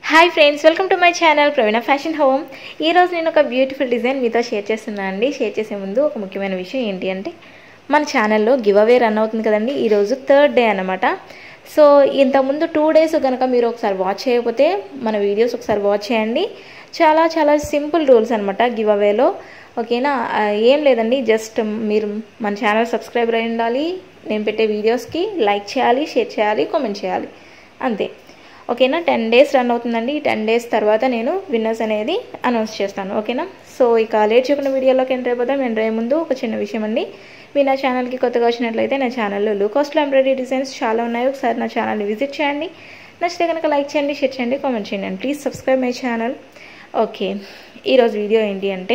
hi friends welcome to my channel Praveena fashion home ఈరోజు నేను ఒక బ్యూటిఫుల్ డిజైన్ మీతో షేర్ చేస్తున్నాను అండి షేర్ చేసే ముందు ఒక ముఖ్యమైన విషయం ఏంటి అంటే మన ఛానల్లో గివ్ అవే రన్ అవుతుంది కదండి ఈరోజు థర్డ్ డే అనమాట సో ఇంతకుముందు టూ డేస్ కనుక మీరు ఒకసారి వాచ్ చేయకపోతే మన వీడియోస్ ఒకసారి వాచ్ చేయండి చాలా చాలా సింపుల్ రూల్స్ అనమాట గివ్ అవేలో ఓకేనా ఆ, ఏం లేదండి జస్ట్ మీరు మన ఛానల్ సబ్స్క్రైబర్ అయి ఉండాలి నేను పెట్టే వీడియోస్కి లైక్ చేయాలి షేర్ చేయాలి కామెంట్ చేయాలి అంతే ఓకేనా టెన్ డేస్ రన్ అవుతుందండి ఈ టెన్ డేస్ తర్వాత నేను విన్నర్స్ అనేది అనౌన్స్ చేస్తాను ఓకేనా సో ఇక లేట్ చేయకుండా వీడియోలోకి ఎంటర్ అయిపోతాం ఎంటర్ అయ్యే ముందు ఒక చిన్న విషయం అండి మీరు నా ఛానల్కి కొత్తగా వచ్చినట్లయితే నా ఛానల్లో లో కాస్ట్లో ఎంబ్రాయిడరీ డిజైన్స్ చాలా ఉన్నాయి ఒకసారి నా ఛానల్ని విజిట్ చేయండి నచ్చితే కనుక లైక్ చేయండి షేర్ చేయండి కామెంట్ చేయండి and please subscribe my channel okay ఈరోజు వీడియో ఏంటి అంటే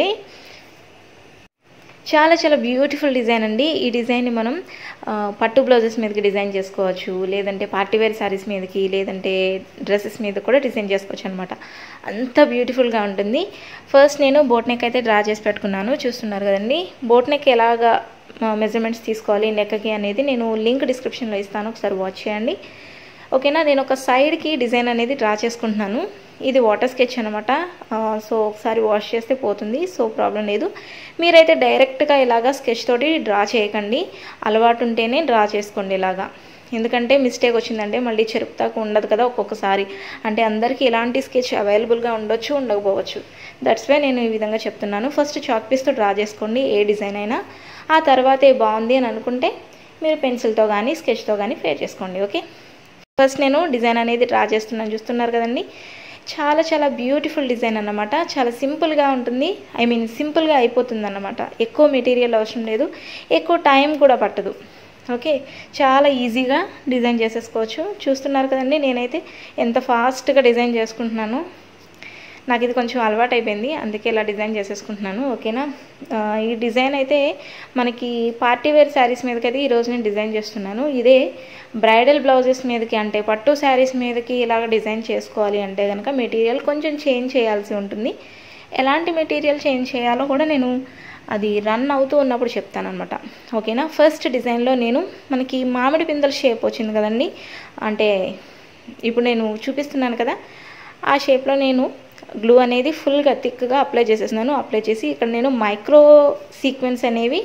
చాలా చాలా బ్యూటిఫుల్ డిజైన్ అండి ఈ డిజైన్ని మనం ఆ, పట్టు బ్లౌజెస్ మీదకి డిజైన్ చేసుకోవచ్చు లేదంటే పార్టీ వేర్ శారీస్ మీదకి లేదంటే డ్రెస్సెస్ మీద కూడా డిజైన్ చేసుకోవచ్చు అనమాట అంత బ్యూటిఫుల్గా ఉంటుంది ఫస్ట్ నేను బోట్ నెక్ అయితే డ్రా చేసి పెట్టుకున్నాను చూస్తున్నారు కదండి బోట్ నెక్ ఎలాగా మెజర్మెంట్స్ తీసుకోవాలి నెక్కి అనేది నేను లింక్ డిస్క్రిప్షన్లో ఇస్తాను ఒకసారి వాచ్ చేయండి ఓకేనా నేను ఒక సైడ్కి డిజైన్ అనేది డ్రా చేసుకుంటున్నాను ఇది వాటర్ స్కెచ్ అనమాట సో ఒకసారి వాష్ చేస్తే పోతుంది సో ప్రాబ్లం లేదు మీరైతే డైరెక్ట్గా ఇలాగా స్కెచ్ తోటి డ్రా చేయకండి అలవాటు ఉంటేనే డ్రా చేసుకోండి ఇలాగా ఎందుకంటే మిస్టేక్ వచ్చిందంటే మళ్ళీ చెరుపుతాకు ఉండదు కదా ఒక్కొక్కసారి అంటే అందరికీ ఇలాంటి స్కెచ్ అవైలబుల్గా ఉండొచ్చు ఉండకపోవచ్చు దట్స్ వే నేను ఈ విధంగా చెప్తున్నాను ఫస్ట్ చాక్ పీస్తో డ్రా చేసుకోండి ఏ డిజైన్ అయినా ఆ తర్వాత ఏ బాగుంది అని అనుకుంటే మీరు పెన్సిల్తో కానీ స్కెచ్తో కానీ ఫేర్ చేసుకోండి ఓకే ఫస్ట్ నేను డిజైన్ అనేది డ్రా చేస్తున్నాను చూస్తున్నారు కదండి చాలా చాలా బ్యూటిఫుల్ డిజైన్ అన్నమాట చాలా సింపుల్గా ఉంటుంది ఐ మీన్ సింపుల్గా అయిపోతుంది అన్నమాట ఎక్కువ మెటీరియల్ అవసరం లేదు ఎక్కువ టైం కూడా పట్టదు ఓకే చాలా ఈజీగా డిజైన్ చేసేసుకోవచ్చు చూస్తున్నారు కదండి నేనైతే ఎంత ఫాస్ట్గా డిజైన్ చేసుకుంటున్నాను నాకు ఇది కొంచెం అలవాటు అయిపోయింది అందుకే ఇలా డిజైన్ చేసేసుకుంటున్నాను ఓకేనా ఆ, ఈ డిజైన్ అయితే మనకి పార్టీ వేర్ శారీస్ మీదకి అయితే ఈరోజు నేను డిజైన్ చేస్తున్నాను ఇదే బ్రైడల్ బ్లౌజెస్ మీదకి అంటే పట్టు శారీస్ మీదకి ఇలాగ డిజైన్ చేసుకోవాలి అంటే కనుక మెటీరియల్ కొంచెం చేంజ్ చేయాల్సి ఉంటుంది ఎలాంటి మెటీరియల్ చేంజ్ చేయాలో కూడా నేను అది రన్ అవుతూ ఉన్నప్పుడు చెప్తాను అనమాట ఓకేనా ఫస్ట్ డిజైన్లో నేను మనకి మామిడి పిందల షేప్ వచ్చింది కదండి అంటే ఇప్పుడు నేను చూపిస్తున్నాను కదా ఆ షేప్లో నేను గ్లూ అనేది ఫుల్గా థిక్గా అప్లై చేసేస్తున్నాను అప్లై చేసి ఇక్కడ నేను మైక్రో సీక్వెన్స్ అనేవి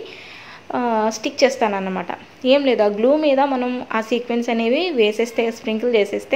స్టిక్ చేస్తాను అన్నమాట ఏం లేదు ఆ గ్లూ మీద మనం ఆ సీక్వెన్స్ అనేవి వేసేస్తే స్ప్రింకిల్ చేసేస్తే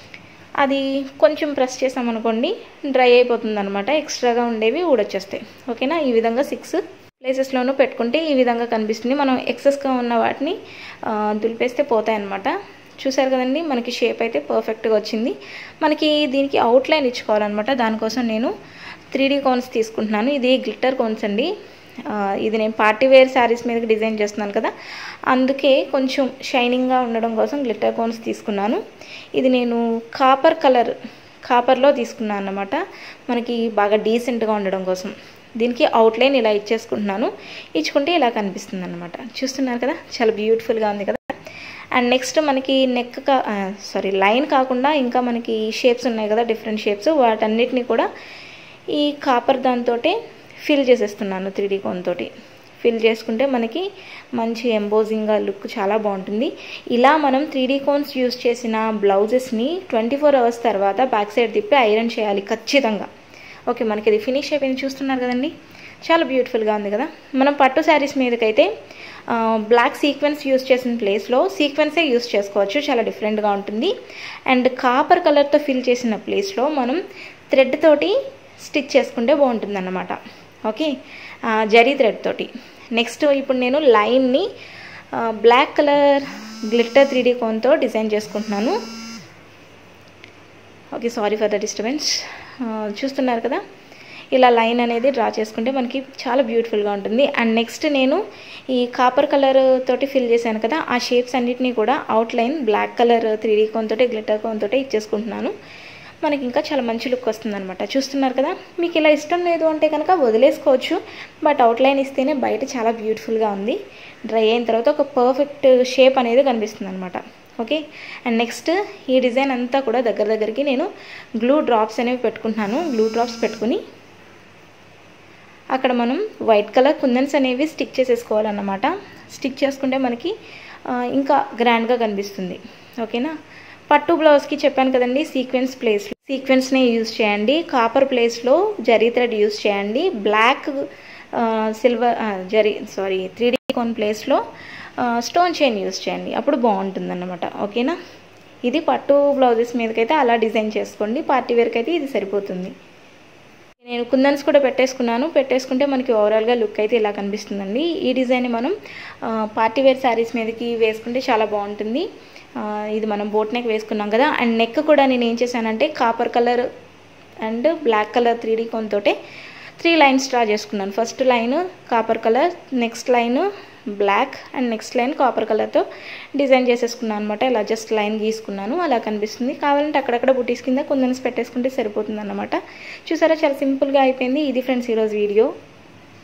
అది కొంచెం ప్రెస్ చేసామనుకోండి డ్రై అయిపోతుంది అనమాట ఎక్స్ట్రాగా ఉండేవి ఊడొచ్చేస్తాయి ఓకేనా ఈ విధంగా సిక్స్ ప్లేసెస్లోనూ పెట్టుకుంటే ఈ విధంగా కనిపిస్తుంది మనం ఎక్సెస్గా ఉన్న వాటిని ఆ, దులిపేస్తే పోతాయి అనమాట చూసారు కదండి మనకి షేప్ అయితే పర్ఫెక్ట్గా వచ్చింది మనకి దీనికి అవుట్లైన్ ఇచ్చుకోవాలన్నమాట దానికోసం నేను త్రీ డీ కోన్స్ తీసుకుంటున్నాను ఇది గ్లిట్టర్ కోన్స్ అండి ఆ, ఇది నేను పార్టీ వేర్ శారీస్ మీదకి డిజైన్ చేస్తున్నాను కదా అందుకే కొంచెం షైనింగ్గా ఉండడం కోసం గ్లిట్టర్ కోన్స్ తీసుకున్నాను ఇది నేను కాపర్ కలర్ కాపర్లో తీసుకున్నాను అన్నమాట మనకి బాగా డీసెంట్గా ఉండడం కోసం దీనికి అవుట్లైన్ ఇలా ఇచ్చేసుకుంటున్నాను ఇచ్చుకుంటే ఇలా కనిపిస్తుంది అనమాట చూస్తున్నారు కదా చాలా బ్యూటిఫుల్గా ఉంది కదా అండ్ నెక్స్ట్ మనకి నెక్ కా సారీ లైన్ కాకుండా ఇంకా మనకి షేప్స్ ఉన్నాయి కదా డిఫరెంట్ షేప్స్ వాటన్నిటిని కూడా ఈ కాపర్ దాంతో ఫిల్ చేసేస్తున్నాను త్రీ డీ తోటి ఫిల్ చేసుకుంటే మనకి మంచి ఎంబోజింగ్గా లుక్ చాలా బాగుంటుంది ఇలా మనం త్రీ డీ కోన్స్ యూస్ చేసిన బ్లౌజెస్ని ట్వంటీ ఫోర్ అవర్స్ తర్వాత బ్యాక్ సైడ్ తిప్పి ఐరన్ చేయాలి ఖచ్చితంగా ఓకే మనకి ఇది ఫినిష్ అయిపోయింది చూస్తున్నారు కదండి చాలా బ్యూటిఫుల్గా ఉంది కదా మనం పట్టు శారీస్ మీదకైతే బ్లాక్ సీక్వెన్స్ యూస్ చేసిన ప్లేస్లో సీక్వెన్సే యూస్ చేసుకోవచ్చు చాలా డిఫరెంట్గా ఉంటుంది అండ్ కాపర్ కలర్తో ఫిల్ చేసిన ప్లేస్లో మనం థ్రెడ్ తోటి స్టిచ్ చేసుకుంటే బాగుంటుంది అన్నమాట ఓకే ఆ, జరీ థ్రెడ్ తోటి నెక్స్ట్ ఇప్పుడు నేను లైన్ని black colour glitter three D కోన్తో డిజైన్ చేసుకుంటున్నాను okay sorry for the disturbance చూస్తున్నారు కదా ఇలా లైన్ అనేది డ్రా చేసుకుంటే మనకి చాలా బ్యూటిఫుల్గా ఉంటుంది అండ్ నెక్స్ట్ నేను ఈ కాపర్ కలర్ తోటి ఫిల్ చేశాను కదా ఆ షేప్స్ అన్నిటినీ కూడా outline black colour three D cone తోటి గ్లిటర్ కోన్ తోటి ఇచ్చేసుకుంటున్నాను మనకి ఇంకా చాలా మంచి లుక్ వస్తుందన్నమాట చూస్తున్నారు కదా మీకు ఇలా ఇష్టం లేదు అంటే కనుక వదిలేసుకోవచ్చు బట్ అవుట్లైన్ ఇస్తేనే బయట చాలా బ్యూటిఫుల్గా ఉంది డ్రై అయిన తర్వాత ఒక పర్ఫెక్ట్ షేప్ అనేది కనిపిస్తుంది అనమాట ఓకే అండ్ నెక్స్ట్ ఈ డిజైన్ అంతా కూడా దగ్గర దగ్గరికి నేను గ్లూ డ్రాప్స్ అనేవి పెట్టుకుంటున్నాను గ్లూ డ్రాప్స్ పెట్టుకుని అక్కడ మనం వైట్ కలర్ కుందన్స్ అనేవి స్టిక్ చేసేసుకోవాలన్నమాట స్టిక్ చేసుకుంటే మనకి ఆ, ఇంకా గ్రాండ్గా కనిపిస్తుంది ఓకేనా పట్టు బ్లౌజ్కి చెప్పాను కదండి సీక్వెన్స్ ప్లేస్ సీక్వెన్స్నే యూజ్ చేయండి కాపర్ ప్లేస్లో జరీ థ్రెడ్ యూజ్ చేయండి black silver zari sorry three D cone ప్లేస్లో స్టోన్ చైన్ యూజ్ చేయండి అప్పుడు బాగుంటుంది అన్నమాట ఓకేనా ఇది పట్టు బ్లౌజెస్ మీదకైతే అలా డిజైన్ చేసుకోండి పార్టీ వేర్కి అయితే ఇది సరిపోతుంది నేను కుందన్స్ కూడా పెట్టేసుకున్నాను పెట్టేసుకుంటే మనకి ఓవరాల్గా లుక్ అయితే ఇలా కనిపిస్తుందండి ఈ డిజైన్ మనం పార్టీ వేర్ శారీస్ మీదకి వేసుకుంటే చాలా బాగుంటుంది ఇది మనం బోట్ నెక్ వేసుకున్నాం కదా అండ్ నెక్ కూడా నేను ఏం చేశానంటే copper colour and black colour three D కొనతోటే త్రీ లైన్స్ డ్రా చేసుకున్నాను first line copper colour next line black and next line copper కలర్తో డిజైన్ చేసేసుకున్నాను అనమాట ఇలా జస్ట్ లైన్ గీసుకున్నాను అలా కనిపిస్తుంది కావాలంటే అక్కడక్కడ బుటీస్ కింద కుందన్స్ పెట్టేసుకుంటే సరిపోతుంది అనమాట చూసారా చాలా సింపుల్గా అయిపోయింది ఇది ఫ్రెండ్స్ ఈరోజు వీడియో